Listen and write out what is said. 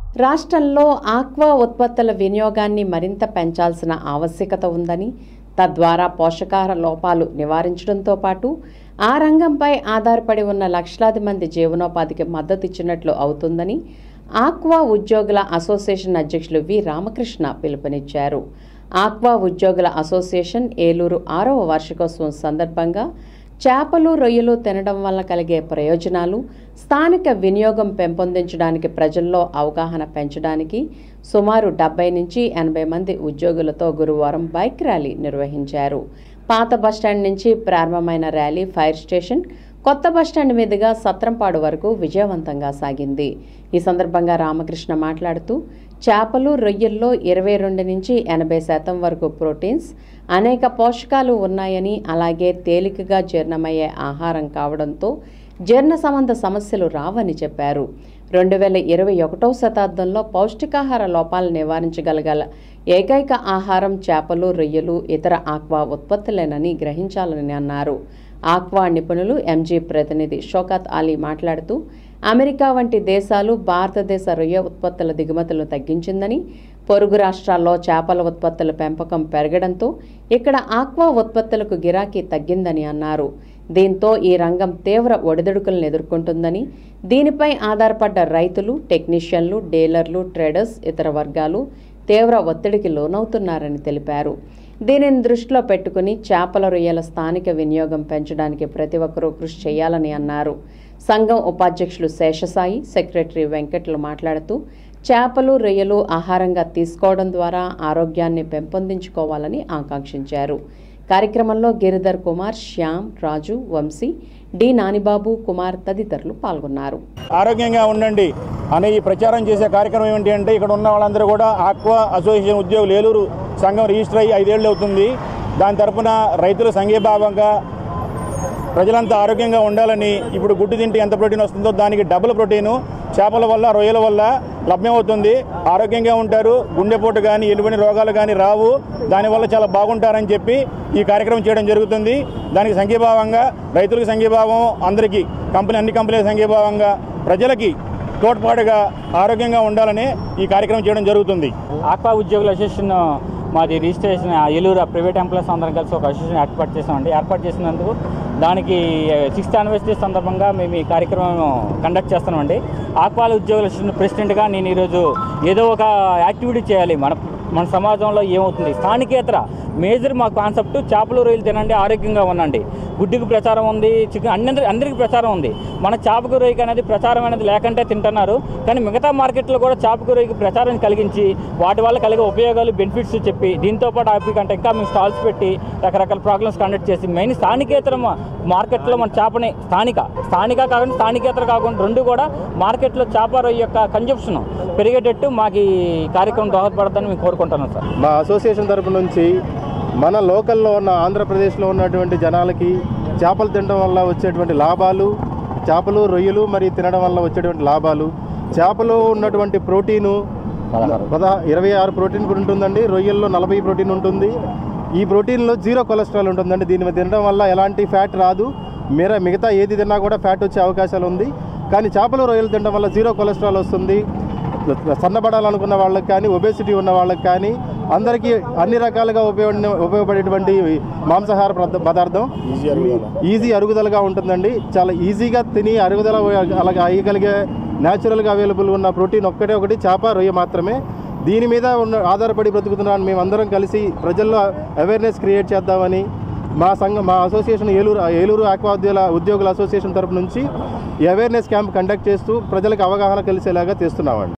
రాష్ట్రంలో ఆక్వా ఉత్పత్తుల వినియోగాన్ని మరింత పెంచాల్సిన ఆవశ్యకత ఉందని తద్వారా పోషకాహార లోపాలు నివారించడంతో పాటు ఆ రంగంపై ఆధారపడి ఉన్న లక్షలాది మంది జీవనోపాధికి మద్దతు ఇచ్చినట్లు అవుతుందని ఆక్వా ఉద్యోగుల అసోసియేషన్ అధ్యక్షులు వి రామకృష్ణ పిలుపునిచ్చారు ఆక్వా ఉద్యోగుల అసోసియేషన్ ఏలూరు ఆరవ వార్షికోత్సవం సందర్భంగా చేపలు రొయ్యలు తినడం వల్ల కలిగే ప్రయోజనాలు స్థానిక వినియోగం పెంపొందించడానికి ప్రజల్లో అవగాహన పెంచడానికి సుమారు డెబ్బై నుంచి ఎనభై మంది ఉద్యోగులతో గురువారం బైక్ ర్యాలీ నిర్వహించారు పాత బస్టాండ్ నుంచి ప్రారంభమైన ర్యాలీ ఫైర్ స్టేషన్ కొత్త బస్టాండ్ మీదుగా సత్రంపాడు వరకు విజయవంతంగా సాగింది ఈ సందర్భంగా రామకృష్ణ మాట్లాడుతూ చేపలు రొయ్యల్లో ఇరవై రెండు నుంచి ఎనభై శాతం వరకు ప్రోటీన్స్ అనేక పోషకాలు ఉన్నాయని అలాగే తేలికగా జీర్ణమయ్యే ఆహారం కావడంతో జీర్ణ సంబంధ సమస్యలు రావని చెప్పారు రెండు వేల ఇరవై ఒకటవ శతాబ్దంలో పౌష్టికాహార లోపాలు నివారించగలగల ఏకైక ఆహారం చేపలు రొయ్యలు ఇతర ఆక్వా ఉత్పత్తులేనని గ్రహించాలని అన్నారు ఆక్వా నిపుణులు ఎంజీ ప్రతినిధి షోకత్ అలీ మాట్లాడుతూ అమెరికా వంటి దేశాలు భారతదేశ రొయ్య ఉత్పత్తుల దిగుమతులను తగ్గించిందని పొరుగు రాష్ట్రాల్లో చేపల ఉత్పత్తుల పెంపకం పెరగడంతో ఇక్కడ ఆక్వా ఉత్పత్తులకు గిరాకీ తగ్గిందని అన్నారు దీంతో ఈ రంగం తీవ్ర ఒడిదుడుకులను ఎదుర్కొంటుందని దీనిపై ఆధారపడ్డ రైతులు టెక్నీషియన్లు డీలర్లు ట్రేడర్స్ ఇతర వర్గాలు తీవ్ర ఒత్తిడికి లోనవుతున్నారని తెలిపారు దీనిని దృష్టిలో పెట్టుకుని చేపల రొయ్యల స్థానిక వినియోగం పెంచడానికి ప్రతి ఒక్కరూ కృషి చేయాలని అన్నారు సంఘం ఉపాధ్యక్షులు శేషసాయి సెక్రటరీ వెంకట్లు మాట్లాడుతూ చేపలు రొయ్యలు ఆహారంగా తీసుకోవడం ద్వారా ఆరోగ్యాన్ని పెంపొందించుకోవాలని ఆకాంక్షించారు కార్యక్రమంలో గిరిధర్ కుమార్ శ్యామ్ రాజు వంశీ డి నానిబాబు కుమార్ తదితరులు పాల్గొన్నారు ఆరోగ్యంగా ఉండండి అనే ఈ ప్రచారం చేసే కార్యక్రమం ఏంటి అంటే ఇక్కడ ఉన్న వాళ్ళందరూ కూడా ఆక్వా అసోసియేషన్ ఉద్యోగులు ఏలూరు సంఘం రిజిస్టర్ అయ్యి ఐదేళ్ళు అవుతుంది దాని తరపున రైతుల సంఘీభావంగా ప్రజలంతా ఆరోగ్యంగా ఉండాలని ఇప్పుడు గుడ్డు తింటే ఎంత ప్రోటీన్ వస్తుందో దానికి డబుల్ ప్రోటీను చేపల వల్ల రొయ్యల వల్ల లభ్యమవుతుంది ఆరోగ్యంగా ఉంటారు గుండెపోటు కానీ ఎలువని రోగాలు కానీ రావు దానివల్ల చాలా బాగుంటారని చెప్పి ఈ కార్యక్రమం చేయడం జరుగుతుంది దానికి సంఘీభావంగా రైతులకు సంఘీభావం అందరికీ కంపెనీ అన్ని కంపెనీల సంఘీభావంగా ప్రజలకి తోడ్పాటుగా ఆరోగ్యంగా ఉండాలని ఈ కార్యక్రమం చేయడం జరుగుతుంది ఆక్వా ఉద్యోగుల అసోసియేషన్ మాది రిజిస్ట్రేషన్ ఏలూరు ప్రైవేట్ ఎంప్లాయీస్ అందరం కలిసి ఒక అసోసియేషన్ ఏర్పాటు చేసామండి ఏర్పాటు చేసినందుకు దానికి సిక్స్త్ యానివర్సరీ సందర్భంగా మేము ఈ కార్యక్రమం కండక్ట్ చేస్తున్నామండి ఆక్వాల ఉద్యోగుల అసోసియేషన్ ప్రెసిడెంట్గా నేను ఈరోజు ఏదో ఒక యాక్టివిటీ చేయాలి మన మన సమాజంలో ఏమవుతుంది స్థానికేతర మేజర్ మా కాన్సెప్ట్ చేపలు రొయ్యలు తినండి ఆరోగ్యంగా ఉండండి గుడ్డుకు ప్రచారం ఉంది చికెన్ అన్ని అందరికీ ప్రచారం ఉంది మన చేపకు రొయ్యకి అనేది ప్రచారం అనేది లేకంటే తింటున్నారు కానీ మిగతా మార్కెట్లో కూడా చేపకు రొయ్యకి ప్రచారం కలిగించి వాటి వల్ల కలిగే ఉపయోగాలు బెనిఫిట్స్ చెప్పి దీంతో పాటు ఆపి కంటే ఇంకా మేము స్టాల్స్ పెట్టి రకరకాల ప్రోగ్రామ్స్ కండక్ట్ చేసి మెయిన్ స్థానికేతర మా- మార్కెట్లో మన చేపని స్థానిక స్థానిక కాకుండా స్థానికేతర కాకుండా రెండు కూడా మార్కెట్లో చేప రొయ్య యొక్క కన్జంప్షన్ పెరిగేటట్టు మాకు ఈ కార్యక్రమం దోహదపడదని మేము కోరుకుంటున్నాం సార్ మా అసోసియేషన్ తరపు నుంచి మన లోకల్లో ఉన్న ఆంధ్రప్రదేశ్లో ఉన్నటువంటి జనాలకి చేపలు తినడం వల్ల వచ్చేటువంటి లాభాలు చేపలు రొయ్యలు మరి తినడం వల్ల వచ్చేటువంటి లాభాలు చేపలో ఉన్నటువంటి ప్రోటీను పద ఇరవై ఆరు ప్రోటీన్ ఉంటుందండి రొయ్యల్లో నలభై ప్రోటీన్ ఉంటుంది ఈ ప్రోటీన్లో జీరో కొలెస్ట్రాల్ ఉంటుందండి దీన్ని తినడం వల్ల ఎలాంటి ఫ్యాట్ రాదు మీర మిగతా ఏది తిన్నా కూడా ఫ్యాట్ వచ్చే అవకాశాలు ఉంది కానీ చేపలు రొయ్యలు తినడం వల్ల జీరో కొలెస్ట్రాల్ వస్తుంది సన్నబడాలనుకున్న వాళ్ళకి కానీ ఒబేసిటీ ఉన్న వాళ్ళకి కానీ అందరికీ అన్ని రకాలుగా ఉపయోగ ఉపయోగపడేటువంటి మాంసాహార పద- పదార్థం ఈజీ అరుగుదలగా ఉంటుందండి చాలా ఈజీగా తిని అరుగుదల అలాగే అయ్యగలిగే న్యాచురల్గా అవైలబుల్ ఉన్న ప్రోటీన్ ఒక్కటే ఒకటి చేప రొయ్య మాత్రమే దీని మీద ఉన్న ఆధారపడి బ్రతుకుతున్నాను మేమందరం కలిసి ప్రజల్లో అవేర్నెస్ క్రియేట్ చేద్దామని మా సంఘం మా అసోసియేషన్ ఏలూరు ఏలూరు ఆక్వా ఉద్యోగుల ఉద్యోగుల అసోసియేషన్ తరపు నుంచి ఈ అవేర్నెస్ క్యాంప్ కండక్ట్ చేస్తూ ప్రజలకు అవగాహన కలిసేలాగా చేస్తున్నామండి